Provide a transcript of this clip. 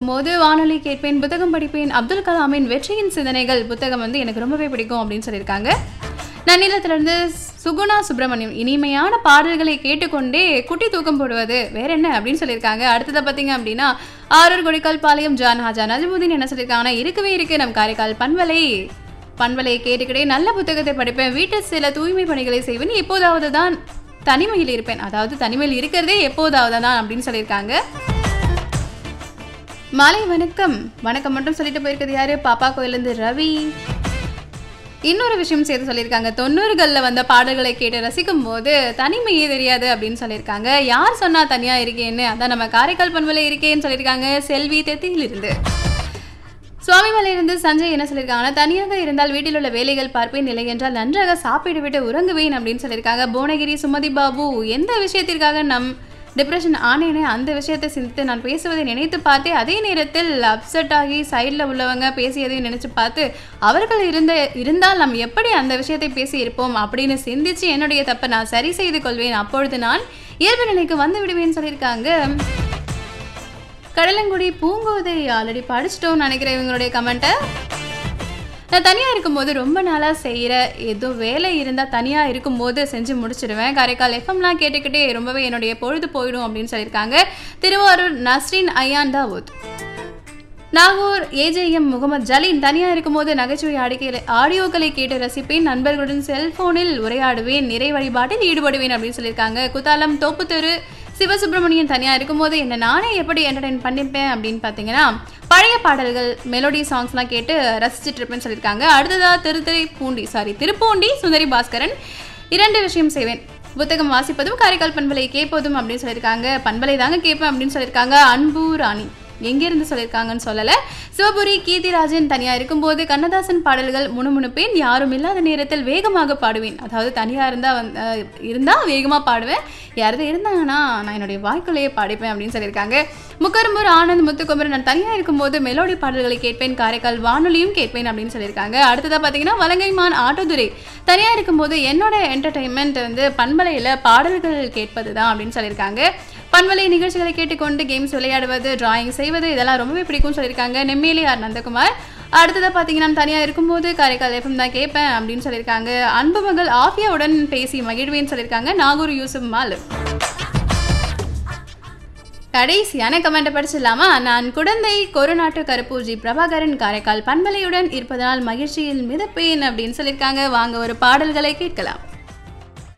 இருக்கும்போது வானொலி கேட்பேன் புத்தகம் படிப்பேன் அப்துல் கலாமின் வெற்றியின் சிந்தனைகள் புத்தகம் வந்து எனக்கு ரொம்பவே பிடிக்கும் அப்படின்னு சொல்லியிருக்காங்க நன்னிலத்திலிருந்து சுகுணா சுப்பிரமணியம் இனிமையான பாடல்களை கேட்டுக்கொண்டே குட்டி தூக்கம் போடுவது வேற என்ன அப்படின்னு சொல்லியிருக்காங்க அடுத்ததை பார்த்தீங்க அப்படின்னா ஆரூர் கொடிக்கால் பாளையம் ஜான் ஹாஜா நஜமுதீன் என்ன சொல்லியிருக்காங்கன்னா இருக்கவே இருக்கு நம் காரைக்கால் பண்பலை பண்பலையை கேட்டுக்கிட்டே நல்ல புத்தகத்தை படிப்பேன் வீட்டில் சில தூய்மை பணிகளை செய்வேன் எப்போதாவது தான் தனிமையில் இருப்பேன் அதாவது தனிமையில் இருக்கிறதே எப்போதாவது தான் அப்படின்னு சொல்லியிருக்காங்க மாலை வணக்கம் வணக்கம் மட்டும் சொல்லிட்டு போயிருக்கிறது யாரு பாப்பா கோயிலேருந்து ரவி இன்னொரு விஷயம் சேர்த்து சொல்லியிருக்காங்க தொண்ணூறுகளில் வந்த பாடல்களை கேட்டு ரசிக்கும் போது தனிமையே தெரியாது அப்படின்னு சொல்லியிருக்காங்க யார் சொன்னா தனியா இருக்கேன்னு அதான் நம்ம காரைக்கால் பண்பலை இருக்கேன்னு சொல்லியிருக்காங்க செல்வி தெத்தியிலிருந்து சுவாமிமலையிலிருந்து சஞ்சய் என்ன சொல்லியிருக்காங்கன்னா தனியாக இருந்தால் வீட்டில் உள்ள வேலைகள் பார்ப்பேன் இல்லை என்றால் நன்றாக சாப்பிட்டு விட்டு உறங்குவேன் அப்படின்னு சொல்லியிருக்காங்க புவனகிரி சுமதி பாபு எந்த விஷயத்திற்காக நம் டிப்ரெஷன் ஆனேனே அந்த விஷயத்தை சிந்தித்து நான் பேசுவதை நினைத்து பார்த்தே அதே நேரத்தில் அப்செட் ஆகி சைடில் உள்ளவங்க பேசியதையும் நினைச்சு பார்த்து அவர்கள் இருந்த இருந்தால் நாம் எப்படி அந்த விஷயத்தை பேசி இருப்போம் அப்படின்னு சிந்திச்சு என்னுடைய தப்பை நான் சரி செய்து கொள்வேன் அப்பொழுது நான் இயல்பு நிலைக்கு வந்து விடுவேன்னு சொல்லியிருக்காங்க கடலங்குடி பூங்கோதை ஆல்ரெடி படிச்சிட்டோம்னு நினைக்கிறேன் இவங்களுடைய கமெண்ட்டை நான் தனியாக இருக்கும்போது ரொம்ப நாளாக செய்கிற ஏதோ வேலை இருந்தால் தனியாக இருக்கும்போது செஞ்சு முடிச்சிடுவேன் காரைக்கால் எஃப்எம்லாம் கேட்டுக்கிட்டே ரொம்பவே என்னுடைய பொழுது போயிடும் அப்படின்னு சொல்லியிருக்காங்க திருவாரூர் நஸ்ரீன் ஐயான் தாவூத் நாகூர் ஏஜேஎம் முகமது ஜலீன் தனியாக இருக்கும்போது நகைச்சுவை ஆடிக்கையில் ஆடியோக்களை கேட்டு ரசிப்பேன் நண்பர்களுடன் செல்போனில் உரையாடுவேன் நிறை வழிபாட்டில் ஈடுபடுவேன் அப்படின்னு சொல்லியிருக்காங்க குத்தாலம் தோப்புத்தெரு சிவசுப்பிரமணியன் தனியாக இருக்கும்போது என்ன நானே எப்படி என்டர்டைன் பண்ணிப்பேன் அப்படின்னு பார்த்தீங்கன்னா பழைய பாடல்கள் மெலோடி சாங்ஸ்லாம் கேட்டு ரசிச்சுட்டு இருப்பேன்னு சொல்லியிருக்காங்க அடுத்ததா திருத்துறை பூண்டி சாரி திருப்பூண்டி சுந்தரி பாஸ்கரன் இரண்டு விஷயம் செய்வேன் புத்தகம் வாசிப்பதும் காரைக்கால் பண்பலை கேட்பதும் அப்படின்னு சொல்லியிருக்காங்க பண்பலை தாங்க கேட்பேன் அப்படின்னு சொல்லியிருக்காங்க அன்பு ராணி எங்கேருந்து சொல்லியிருக்காங்கன்னு சொல்லலை சிவபுரி கீர்த்திராஜன் தனியாக இருக்கும்போது கண்ணதாசன் பாடல்கள் முணுமுணுப்பேன் யாரும் இல்லாத நேரத்தில் வேகமாக பாடுவேன் அதாவது தனியாக இருந்தால் வந்து இருந்தால் வேகமாக பாடுவேன் யாராவது இருந்தாங்கன்னா நான் என்னுடைய வாய்க்குள்ளேயே பாடிப்பேன் அப்படின்னு சொல்லியிருக்காங்க முக்கரும்பூர் ஆனந்த் முத்துக்குமரன் நான் தனியாக இருக்கும்போது மெலோடி பாடல்களை கேட்பேன் காரைக்கால் வானொலியும் கேட்பேன் அப்படின்னு சொல்லியிருக்காங்க அடுத்ததாக பார்த்தீங்கன்னா வலங்கைமான் ஆட்டோதுரை தனியாக இருக்கும்போது என்னோட என்டர்டைன்மெண்ட் வந்து பண்பலையில் பாடல்கள் கேட்பது தான் அப்படின்னு சொல்லியிருக்காங்க பண்பலை நிகழ்ச்சிகளை கேட்டுக்கொண்டு கேம்ஸ் விளையாடுவது டிராயிங் செய்வது இதெல்லாம் ரொம்பவே பிடிக்கும்னு சொல்லியிருக்காங்க நெம்மேலி ஆர் நந்தகுமார் அடுத்ததாக பார்த்தீங்கன்னா நான் தனியாக இருக்கும்போது காரைக்கால் எஃப்எம் தான் கேட்பேன் அப்படின்னு சொல்லியிருக்காங்க அன்பு மகள் ஆஃபியாவுடன் பேசி மகிழ்வேன்னு சொல்லியிருக்காங்க நாகூர் யூசுப் மாலு கடைசியான கமெண்ட்டை படிச்சிடலாமா நான் குடந்தை கொருநாட்டு கருப்பூஜி பிரபாகரன் காரைக்கால் பண்பலையுடன் இருப்பதனால் மகிழ்ச்சியில் மிதப்பேன் அப்படின்னு சொல்லியிருக்காங்க வாங்க ஒரு பாடல்களை கேட்கலாம்